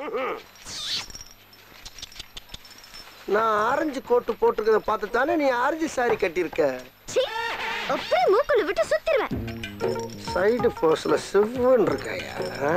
நான் ஆரஞ்சு கோட்டு போட்டிருக்கத பார்த்து தானே நீ ஆரஞ்சு சாரி கட்டியிருக்க சீ, அப்படியே மூக்குல விட்டு சுத்திடுவேன் சைடு போஸ்ல சிவன் இருக்காயா ஆ?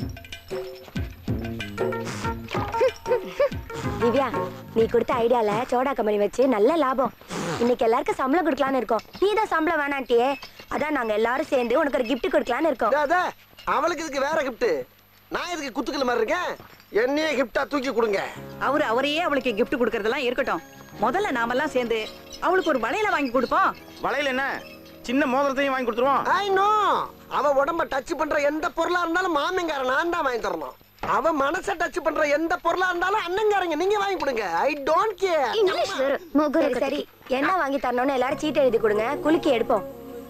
திவ்யா நீ கொடுத்த ஐடியால சோடா கம்பெனி வச்சு நல்ல லாபம் இன்னைக்கு எல்லாருக்கும் சம்பளம் கொடுக்கலான்னு இருக்கோம் நீ தான் சம்பளம் வேணாட்டியே அதான் நாங்க எல்லாரும் சேர்ந்து உனக்கு ஒரு gift கொடுக்கலான்னு இருக்கோம் டே, டே, அவளுக்கு இதுக்கு வேற கிஃப்ட் நான் இதுக்கு குத்துக்கல் மாதிரி இருக்கேன் என்னையே கிஃப்டா தூக்கி கொடுங்க அவரு அவரையே அவளுக்கு gift கொடுக்கறதெல்லாம் இருக்கட்டும் முதல்ல நாமெல்லாம் சேர்ந்து அவளுக்கு ஒரு வளையல வாங்கி கொடுப்போம் வளையல் என்ன சின்ன மோதிரத்தையும் வாங்கி கொடுத்துருவோம் ஐ நோ அவ உடம்ப டச் பண்ற எந்த பொருளா இருந்தாலும் மாமங்கார நான் தான் வாங்கி தரணும் அவ மனசை டச் பண்ற எந்த பொருளா இருந்தாலும் அண்ணங்காரங்க நீங்க வாங்கி கொடுங்க ஐ டோன்ட் கேர் இங்கிலீஷ் வேற சரி முகம் சரி என்ன வாங்கி தரணும்னு எல்லாரும் சீட் எழுதி கொடுங்க குலுக்கி எடுப்போம்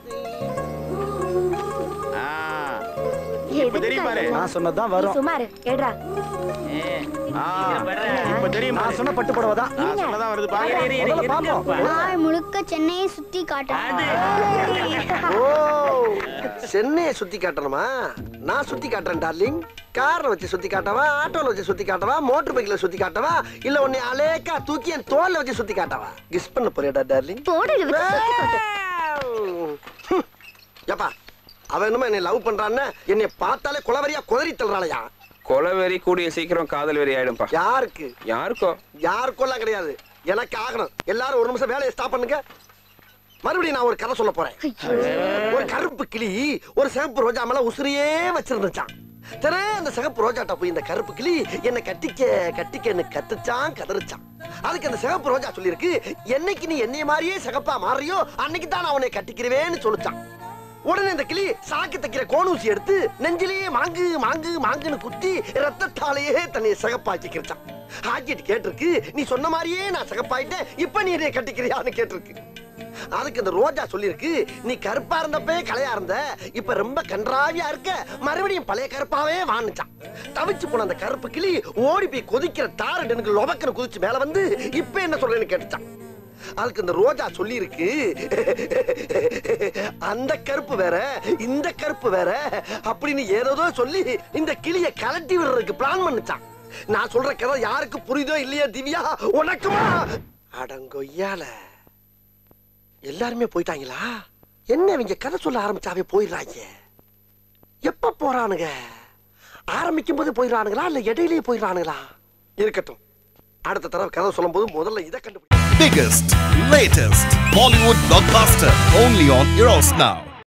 ஆ, இப்ப தெரியும் பாரு நான் சொன்னதுதான் நீ வரும் சுமாரு எடுறா ஆ, இப்ப தெரியும் நான் பாரு சொன்ன பட்டு புடவை தான் நான் சொன்னதான் வருது பாரு முதல்ல பாப்போம் நாள் முழுக்க சென்னையை சுத்தி காட்டுறேன் ஓ சென்னையை சுத்தி காட்டணுமா நான் சுத்தி காட்டுறேன் டார்லிங் கார்ல வச்சு சுத்தி காட்டவா ஆட்டோல வச்சு சுத்தி காட்டவா மோட்டர் பைக்ல சுத்தி காட்டவா இல்ல உன்னை அலேக்கா தூக்கி என் தோல்ல வச்சு சுத்தி காட்டவா கிஸ் பண்ண போறியடா டார்லிங் போடல விட்டு சுத்தி காட்டு ஏப்பா அவன் என்னமோ என்னை லவ் பண்றான்னு என்னை பார்த்தாலே குலவரியா குதறி தள்ளுறாளையா கொலவெறி கூடிய சீக்கிரம் காதல் வெறி ஆயிடும்பா யாருக்கு யாருக்கோ யாருக்கெல்லாம் கிடையாது எனக்கு ஆகணும் எல்லாரும் ஒரு நிமிஷம் வேலையை ஸ்டாப் பண்ணுங்க மறுபடியும் நான் ஒரு கதை சொல்ல போறேன் ஒரு கருப்பு கிளி ஒரு சிவப்பு ரோஜா மேல உசிரியே வச்சிருந்துச்சான் தின அந்த சிகப்பு ரோஜாட்ட போய் இந்த கருப்பு கிளி என்னை கட்டிக்க கட்டிக்கன்னு கத்துச்சான் கதறிச்சான் அதுக்கு அந்த சிகப்பு ரோஜா சொல்லியிருக்கு என்னைக்கு நீ என்னைய மாதிரியே சிகப்பா மாறியோ அன்னைக்கு தான் நான் உன்னை கட்டிக்கிறவேன்னு சொல்லிச்சான் உடனே இந்த கிளி சாக்கு தைக்கிற கோணூசி எடுத்து நெஞ்சிலேயே மாங்கு மாங்கு மாங்குன்னு குத்தி ரத்தத்தாலேயே தன்னை சிகப்பாக்கிக்கிருச்சான் ஆக்கிட்டு கேட்டிருக்கு நீ சொன்ன மாதிரியே நான் சிகப்பாயிட்டேன் இப்ப நீ என்னை கட்டிக்கிறியான்னு கேட்டிருக்கு அதுக்கு இந்த ரோஜா சொல்லியிருக்கு நீ கருப்பா இருந்தப்பே கலையா இருந்த இப்ப ரொம்ப கன்றாவியா இருக்க மறுபடியும் பழைய கருப்பாவே வாணுச்சான் தவிச்சு போன அந்த கருப்பு கிளி ஓடி போய் கொதிக்கிற தாரடு எனக்கு லொபக்கன்னு குதிச்சு மேல வந்து இப்ப என்ன சொல்றேன்னு கேட்டுச்சான் அதுக்கு இந்த ரோஜா சொல்லியிருக்கு அந்த கருப்பு வேற இந்த கருப்பு வேற அப்படின்னு ஏதோ சொல்லி இந்த கிளிய கலட்டி விடுறதுக்கு பிளான் பண்ணுச்சான் நான் சொல்ற கதை யாருக்கு புரியுதோ இல்லையா திவ்யா உனக்குமா அடங்கொய்யால எல்லாருமே போயிட்டாங்களா என்ன இவங்க கதை சொல்ல ஆரம்பிச்சாவே போயிடுறாங்க எப்ப போறானுங்க ஆரம்பிக்கும் போது போயிடுறானுங்களா இல்ல இடையிலேயே போயிடுறானுங்களா இருக்கட்டும் அடுத்த தடவை கதை சொல்லும் போது முதல்ல இதை கண்டுபிடி biggest, latest Bollywood blockbuster only on Eros Now.